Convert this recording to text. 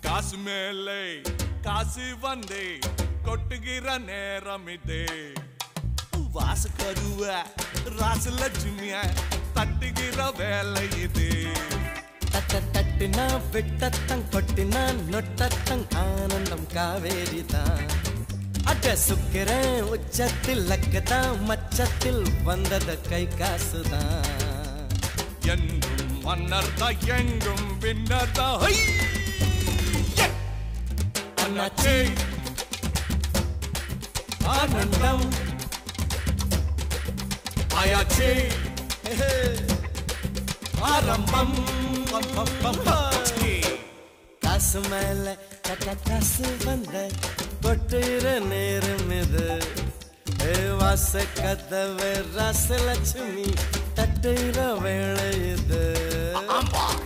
காசு மேலே காசு வந்தே கொட்டுகிற நேரம் இது வாசு கருவ ராசு லட்சுமிய தட்டுகிற வேலை இது தட்ட தட்டுனா விட்டத்தங் கொட்டினா நொட்டத்தங் ஆனந்தம் காவேரி தான் அட சுக்கிறேன் உச்சத்தில் லக்கதான் மச்சத்தில் வந்தது கை காசுதான் என்றும் மன்னர் தான் எங்கும் பின்னர் தான் ஹை! யே! அண்ணாச்சி ஆனந்தம் ஆயாச்சி ஆரம்பம் பம், பம், பம், பம். ச்சீ. காசு மேல கட்ட காசு வந்த கொட்டுற நேரம் இது ஏ வாச கதவு ராசலட்சுமி தட்டுற வேலை இது ஆமா